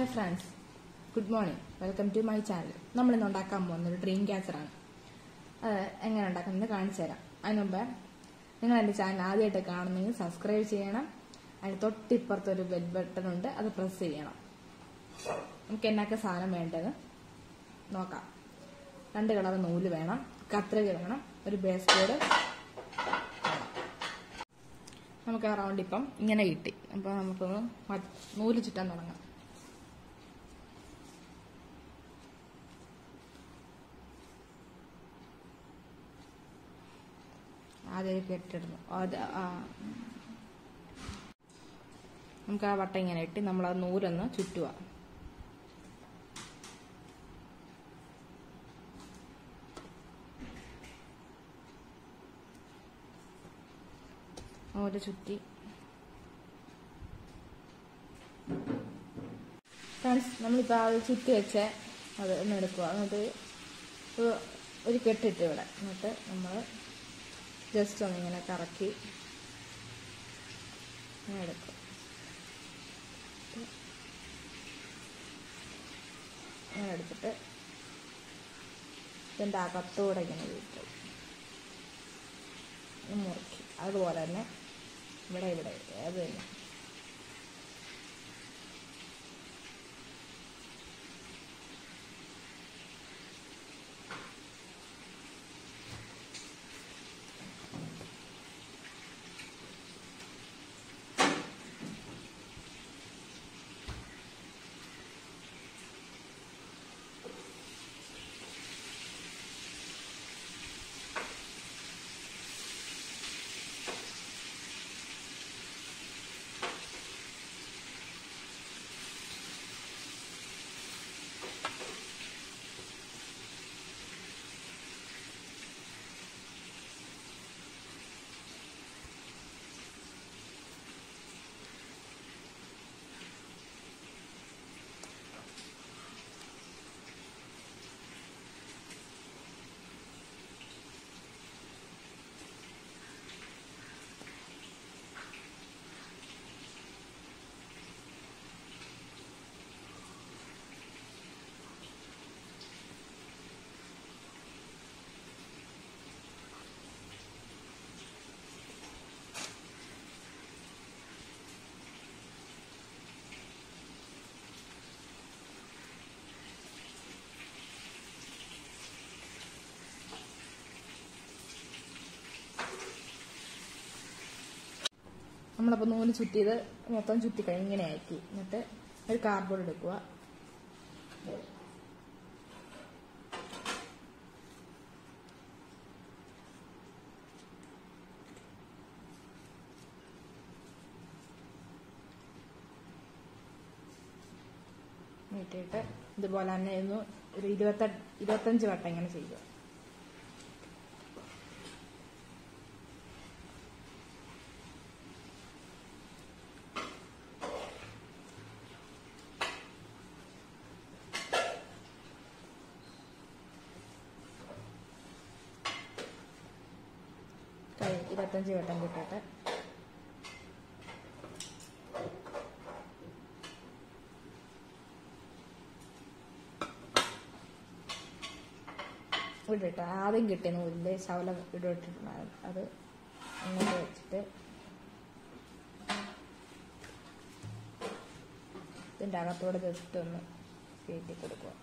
hi friends good morning welcome to my channel നമ്മൾ ഇന്ന് ഉണ്ടാക്കാൻ പോകുന്നത് ഒരു ഡ്രീം ക്യാച്ചറാണ് അത് എങ്ങനെ ഉണ്ടാക്കുന്നത് കാണിച്ചു തരാം അതിന് മുമ്പ് നിങ്ങൾ എൻ്റെ ചാനൽ ആദ്യമായിട്ട് കാണുന്നെങ്കിൽ സബ്സ്ക്രൈബ് ചെയ്യണം അതിന് തൊട്ടിപ്പുറത്തൊരു ബെൽ ബട്ടൺ ഉണ്ട് അത് പ്രസ് ചെയ്യണം നമുക്ക് എന്നൊക്കെ സാധനം വേണ്ടത് നോക്കാം രണ്ട് കളർ നൂല് വേണം കത്രിക വേണം ഒരു ബേസ് കോഡ് നമുക്ക് ആ റൗണ്ട് ഇപ്പം ഇങ്ങനെ കിട്ടി അപ്പോൾ നമുക്കൊന്ന് മ- നൂല് ചുറ്റാൻ തുടങ്ങാം ആദ്യം കെട്ടിടുന്നു അത് ആ നമുക്ക് ആ വട്ടം ഇങ്ങനെ ഇട്ടി നമ്മൾ ആ നൂലൊന്ന് ചുറ്റുക നൂല് ചുറ്റി ഫ്രണ്ട്സ് നമ്മളിപ്പോൾ അത് ചുറ്റി വെച്ച അത് ഒന്ന് എടുക്കുക എന്നിട്ട് ഒരു- ഒരു കെട്ടിട്ട് ഇവിടെ എന്നിട്ട് നമ്മൾ ജസ്റ്റ് ഒന്ന് ഇങ്ങനെ കറക്കി ഇങ്ങനെ എടുക്കും ഇങ്ങനെ എടുത്തിട്ട് ഇതിൻ്റെ അകത്തൂടെ ഇങ്ങനെ വീട്ടും മുറുക്കി അതുപോലെ തന്നെ ഇവിടെ ഇവിടെ അത് തന്നെ നമ്മളപ്പോൾ നൂല് ചുറ്റിയത് മൊത്തം ചുറ്റി കഴിഞ്ഞ് ഇങ്ങനെ ആക്കി എന്നിട്ട് ഒരു കാർഡ്ബോർഡ് എടുക്കുക നീട്ടിയിട്ട് ഇതുപോലെ തന്നെ ഒന്ന് ഒരു ഇരുപത്ത ഇരുപത്തഞ്ച് വട്ടം ഇങ്ങനെ ചെയ്യുക കഴി ഇരുപത്തഞ്ച് വട്ടം കിട്ടിയിട്ട് ഇട്ടിട്ട് ആദ്യം കിട്ടിയ നൂലിൻ്റെ ശവലം ഇട്ടിട്ടുണ്ടായിരുന്നു അത് അങ്ങോട്ട് വെച്ചിട്ട് ഇതിൻ്റെ അകത്തൂടെ ജസ്റ്റ് ഒന്ന് കയറ്റി കൊടുക്കുക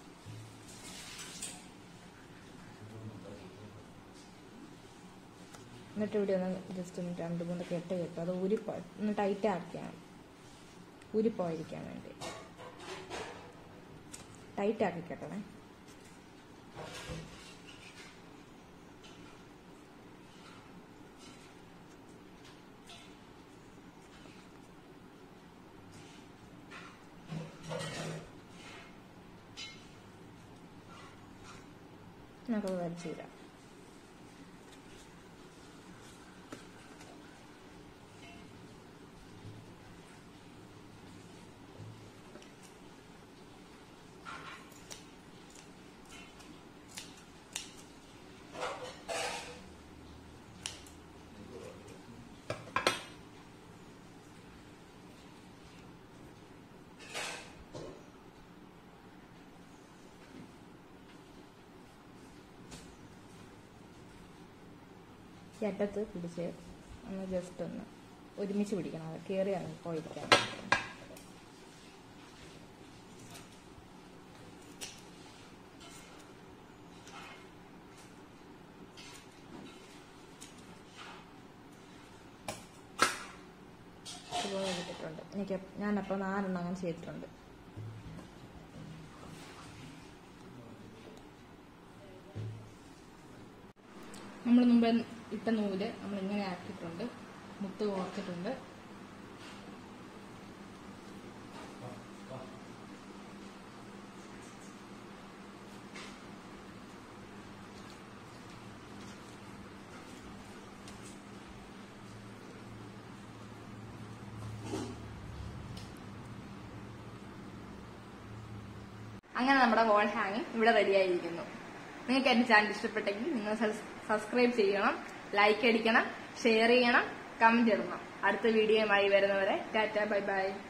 എന്നിട്ട് ഇവിടെ ഒന്ന് ജസ്റ്റ് ഒന്ന് രണ്ട് മൂന്ന് കെട്ട് കെട്ടും അത് ഊരിപ്പോ ഒന്ന് ടൈറ്റ് ആക്കിയാണ് ഊരിപ്പോയിരിക്കാൻ വേണ്ടി ടൈറ്റ് ആക്കി കെട്ടണേ നമുക്കത് വലിച്ചു തരാം ഈ അറ്റത്ത് പിടിച്ച് ഒന്ന് ജസ്റ്റ് ഒന്ന് ഒരുമിച്ച് പിടിക്കണം അത് കയറിയാണ് പോയിരിക്കാൻ ഇതുപോലെ കിട്ടിയിട്ടുണ്ട് എനിക്ക് ഞാനപ്പോൾ നാലെണ്ണം അങ്ങനെ ചെയ്തിട്ടുണ്ട് നമ്മൾ മുമ്പ് ഇട്ട നൂല് നമ്മൾ ഇങ്ങനെ ആക്കിയിട്ടുണ്ട് മുത്ത് കോർത്തിട്ടുണ്ട് അങ്ങനെ നമ്മുടെ വോൾ ഹാങ്ങിങ് ഇവിടെ റെഡി ആയിരിക്കുന്നു നിങ്ങൾക്ക് എന്റെ ചാനൽ ഇഷ്ടപ്പെട്ടെങ്കിൽ നിങ്ങൾ സബ്സ്ക്രൈബ് ചെയ്യണം ലൈക്ക് അടിക്കണം ഷെയർ ചെയ്യണം കമന്റ് ഇടണം അടുത്ത വീഡിയോയുമായി വരുന്നവരെ ടാറ്റ ബൈ ബൈ